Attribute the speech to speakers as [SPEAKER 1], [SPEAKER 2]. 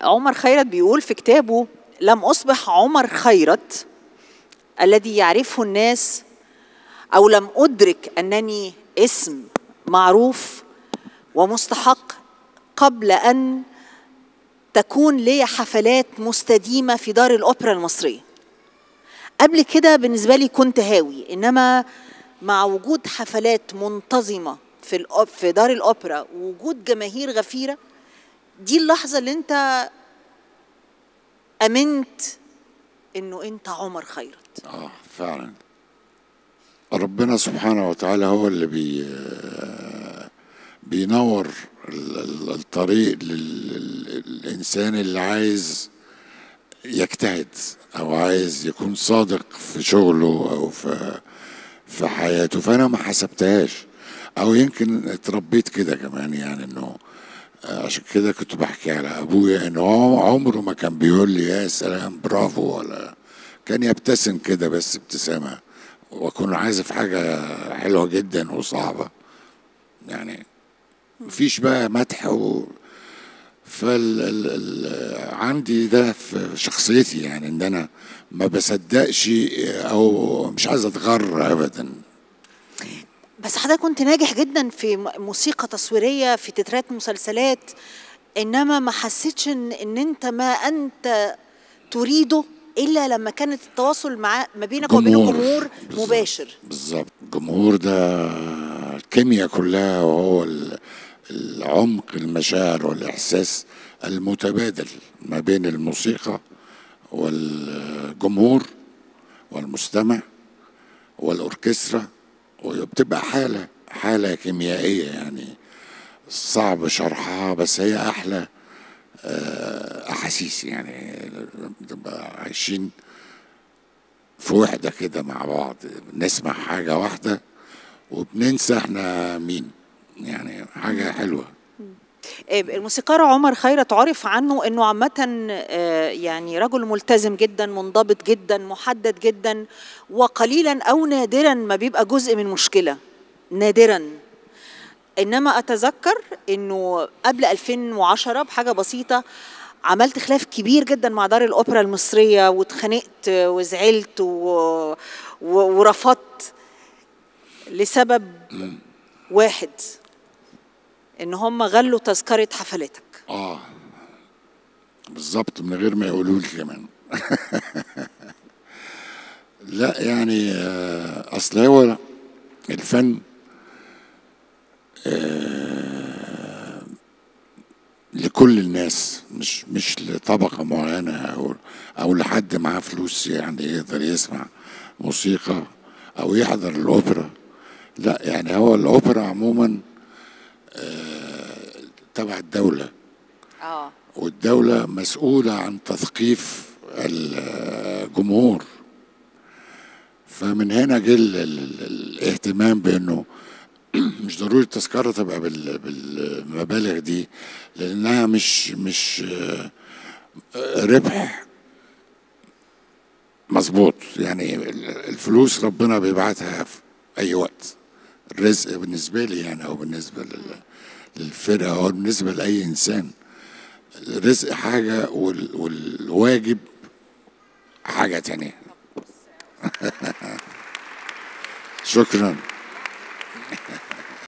[SPEAKER 1] عمر خيرت بيقول في كتابه لم أصبح عمر خيرت الذي يعرفه الناس أو لم أدرك أنني اسم معروف ومستحق قبل أن تكون لي حفلات مستديمة في دار الأوبرا المصرية قبل كده بالنسبة لي كنت هاوي إنما مع وجود حفلات منتظمة في الأوب في دار الأوبرا ووجود جماهير غفيرة دي اللحظة اللي أنت أمنت إنه أنت عمر خيرت
[SPEAKER 2] اه فعلا ربنا سبحانه وتعالى هو اللي بي بينور ال- ال- الطريق للإنسان اللي عايز يجتهد أو عايز يكون صادق في شغله أو في في حياته فأنا ما حسبتهاش أو يمكن اتربيت كده كمان يعني إنه عشان كده كنت بحكي على أبويا إنه هو عمره ما كان بيقول لي يا سلام برافو ولا كان يبتسم كده بس ابتسامة وأكون عازف حاجة حلوة جدا وصعبة يعني مفيش بقى مدح و فال ال... ال... عندي ده في شخصيتي يعني ان انا ما بصدقش او مش عايز اتغر ابدا
[SPEAKER 1] بس حضرتك كنت ناجح جدا في م- موسيقى تصويريه في تترات مسلسلات انما ما حسيتش ان ان انت ما انت تريده الا لما كانت التواصل مع ما بينك وبين الجمهور
[SPEAKER 2] بالظبط.
[SPEAKER 1] مباشر
[SPEAKER 2] بالظبط الجمهور ده الكيمياء كلها وهو ال- العمق المشاعر والإحساس المتبادل ما بين الموسيقى والجمهور والمستمع والأوركسترا وبتبقى حالة حالة كيميائية يعني صعب شرحها بس هي أحلى آه، أحاسيس يعني بنبقى عايشين في وحدة كده مع بعض نسمع حاجة واحدة وبننسى احنا مين يعني حاجة حلوة
[SPEAKER 1] آه، الموسيقار عمر خيرت عرف عنه انه عامة آه، يعني رجل ملتزم جدا منضبط جدا محدد جدا وقليلا او نادرا ما بيبقى جزء من مشكلة نادرا انما اتذكر انه قبل 2010 بحاجة بسيطة عملت خلاف كبير جدا مع دار الاوبرا المصرية واتخانقت وزعلت و... و... ورفضت لسبب واحد ان هم غلوا تذكره حفلاتك
[SPEAKER 2] اه بالظبط من غير ما يقولوا لي كمان لا يعني آه، اصل هو الفن آه، لكل الناس مش مش لطبقة معينة أو أو لحد معاه فلوس يعني يقدر يسمع موسيقى أو يحضر الأوبرا لا يعني هو الأوبرا عموما آه، تبع الدولة
[SPEAKER 1] اه
[SPEAKER 2] والدولة مسؤولة عن تثقيف الجمهور فمن هنا جه ال- ال- ال- الاهتمام بانه مش ضروري التذكرة تبقى بال- بالمبالغ دي لانها مش مش آه، ربح مظبوط يعني ال- الفلوس ربنا بيبعتها في اي وقت الرزق بالنسبة لي يعني او بالنسبة لل- للفرقة او بالنسبة لأي انسان الرزق حاجة وال- والواجب حاجة تانية شكرا